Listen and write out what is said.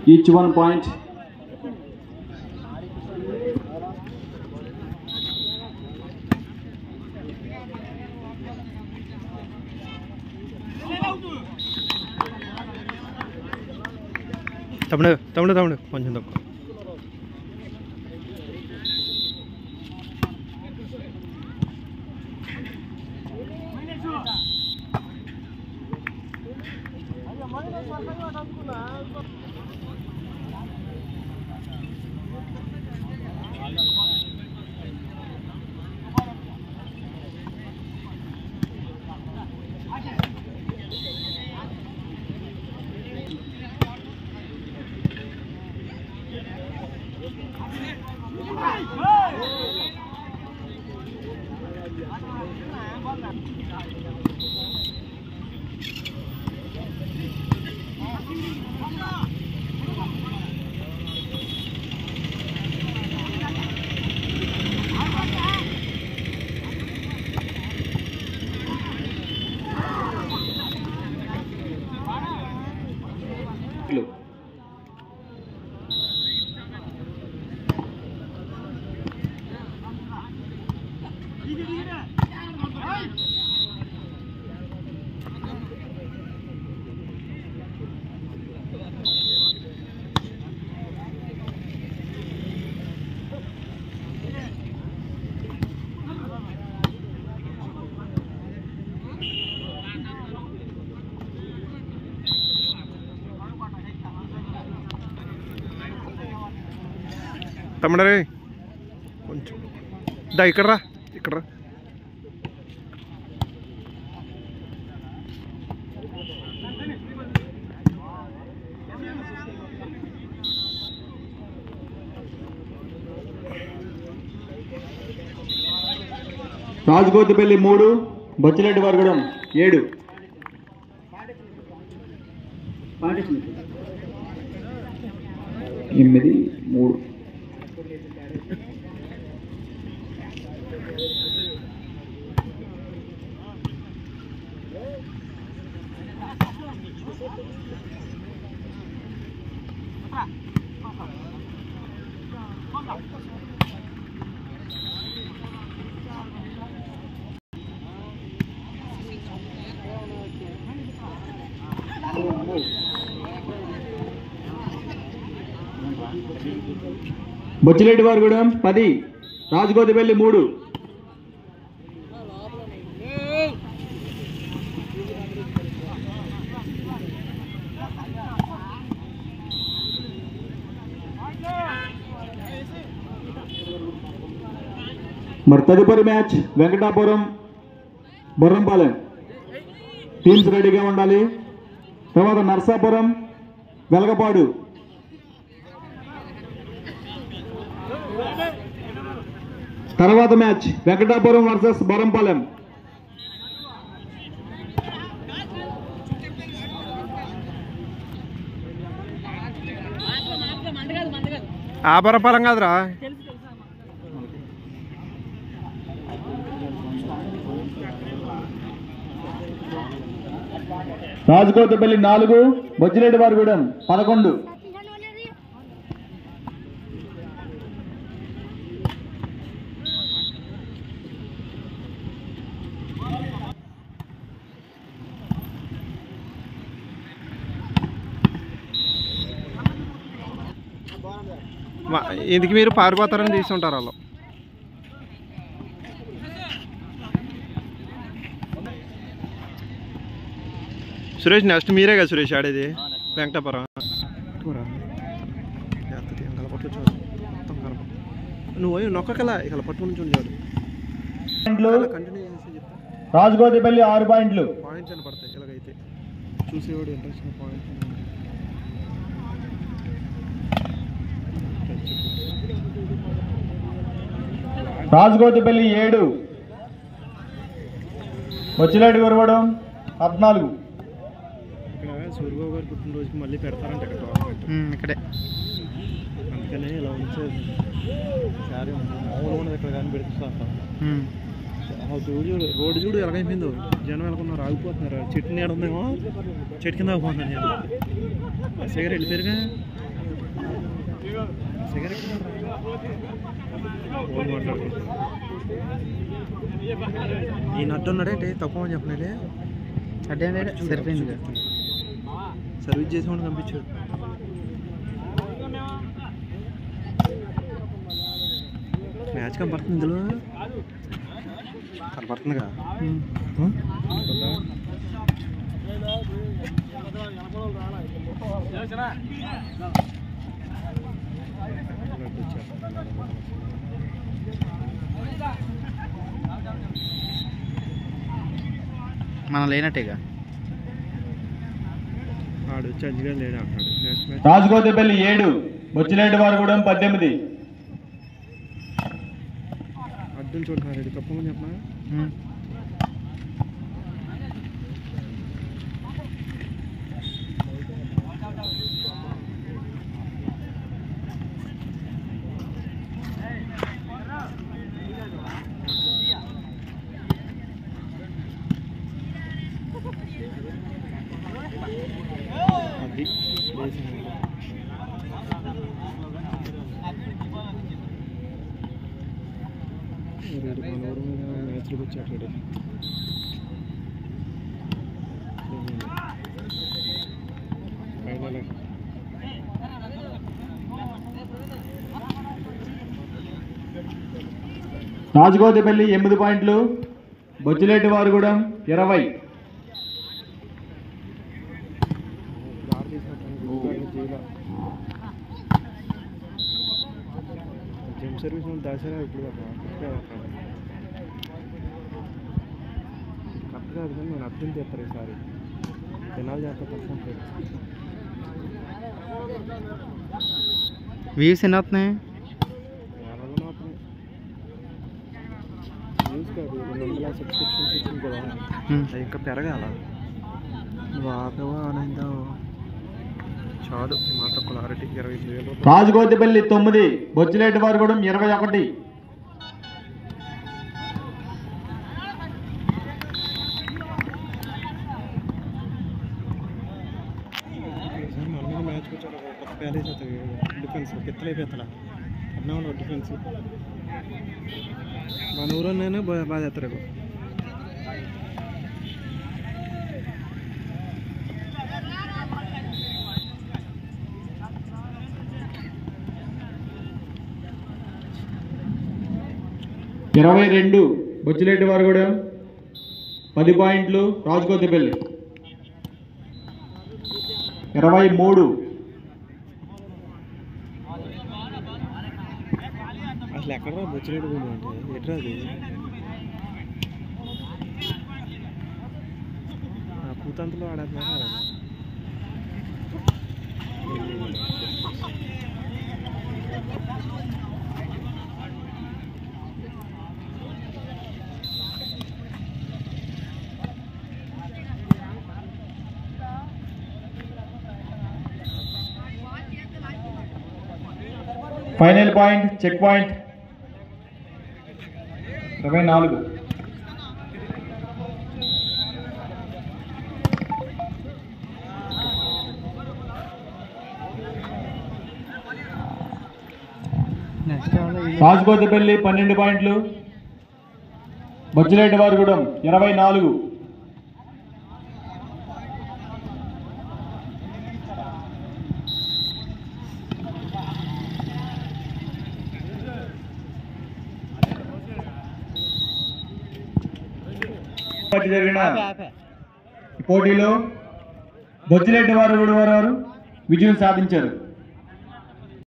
Each one point తమ్ముడు తమ్ముడు తమ్ముడు కొంచెం తక్కువ తమ్ముడు రే కొంచెం దా ఇక్కడ రా ఇక్కడ రా రాజగోతిపల్లి మూడు బొచ్చిరెడ్డి వర్గడం ఏడు ఎనిమిది మూడు బొచ్చిరెడ్డి వర్గడం పది రాజగోతిపల్లి మూడు మరి తదుపరి మ్యాచ్ వెంకటాపురం బొర్రంపాలెం టీమ్స్ రెడీగా ఉండాలి తర్వాత నర్సాపురం వెలగపాడు తర్వాత మ్యాచ్ వెంకటాపురం వర్సెస్ బొరంపాలెం ఆపరపాలెం కాదురా రాజకోతపల్లి నాలుగు బొచ్చిరెడ్డి వారిగూడెం పదకొండు మా- ఇందుకు మీరు పారిపోతారని తీసుంటారు వాళ్ళు సురేష్ నెక్స్ట్ మీరే కదా సురేష్ ఆడేది వెంకటాపురం పట్టుకోరా. జాగ్రత్త, ఏం కలపట్టు చూడు. మొత్తం కలప. నువ్వు నొక్కకలా ఇక్కడ పట్టుకుని చూడు చాలు పాయింట్లు కంటిన్యూ చేసి చెప్తా రాజకోతపల్లి ఆరు పాయింట్లు పాయింట్స్ అని పడతాయి ఇలాగైతే చూసేవాడు ఇంట్రెస్ట్ పాయింట్స్ రాజకోతపల్లి ఏడు బొచ్చిరెడ్డి గురవడం పద్నాలుగు ఇక్కడ సూర్యబాబు గారి పుట్టినరోజుకి మళ్ళీ పెడతారంట ఇక్కడ టోర్నమెంట్ ఇక్కడే అందుకనే ఇలా ఉంచేది సారీ మామూలు ఉన్నది ఇక్కడ కానీ పెడుతుంది ఆ చూడు చూడు రోడ్డు చూడు ఎలాగైపోయిందో జనం ఎలాగొన్నారు ఆగిపోతున్నారు చెట్టు నీడ ఉందేమో చెట్టు కింద ఆగిపోతున్నారు జనం బస్ దగ్గర వెళ్ళిపోయారుగా ఈ నట్టు ఉన్నాడేంటి తక్కువ అని చెప్పినది అడ్డే సరిపోయింది సర్వీస్ చేసి వాడిని పంపించాడు మ్యాచ్ కనపడుతుంది ఇందులో కనపడుతుందిగా మనం లేనట్టేగా ఆడు వచ్చి అజ్జిగా లేడు అంటాడు నెక్స్ట్ మ్యాచ్ రాజగోదపల్లి ఏడు బొచ్చిరెడ్డి వారిగూడెం పద్దెనిమిది అర్థం చూడండి తప్పమని చెప్పనా అది లేచింది. వీడు మన ఊరు మీద మ్యాచ్లకు వచ్చాడు వీడు. ఫైనల్ రాజగోదపల్లి ఎనిమిది పాయింట్లు బొచ్చిరెడ్డి వారిగూడెం ఇరవై దారి తీసినట్టు జైలు జిమ్ సర్వీస్ నుండి దాచారా ఇప్పుడు దాకా కరెక్ట్గా అక్కడ కరెక్ట్ కాదు కానీ నేను అర్థం చేస్తారు ఈసారి జనాలు చేస్తా తక్కువ ఉంటుంది వ్యూస్ ఎన్ని వస్తున్నాయి వేలలో మాత్రమే న్యూస్ కాదు రెండు వందల సబ్స్క్రిప్షన్స్ ఇచ్చింది కదా అది ఇంకా పెరగాల వాపేవా ఆనందా చాలు ఈ మాట క్లారిటీ ఇరవై ఐదు వేలు రూపాయలు. రాజగోదపల్లి తొమ్మిది బొచ్చిరెడ్డి వారిగూడెం ఇరవై ఒకటి ఈసారి మన మీద మ్యాచ్ వచ్చాడు ఒక కొత్త ప్యాలేజ్ అవుతుంది డిఫెన్స్ పిత్తలైపోతా అన్నాడు డిఫెన్స్ మన ఊరోనైనా బాగా బాగా చేస్తారు ఇరవై రెండు బొచ్చిరెడ్డి వారిగూడెం పది పాయింట్లు రాజగోదపల్లి ఇరవై మూడు అసలు ఎక్కడ బొచ్చిరెడ్డి భూమి అంటే ఎట్రా అది ఆ కూతంతలో ఆడేస్తున్నారు ఫైనల్ పాయింట్ చెక్ పాయింట్ ఇరవై నాలుగు నెక్స్ట్ రాజగోదపల్లి పన్నెండు పాయింట్లు బొచ్చిరెడ్డి వారిగూడెం ఇరవై నాలుగు మధ్య జరిగిన ఈ పోటీలో బొచ్చిరెడ్డి వారు వారు విజయం సాధించారు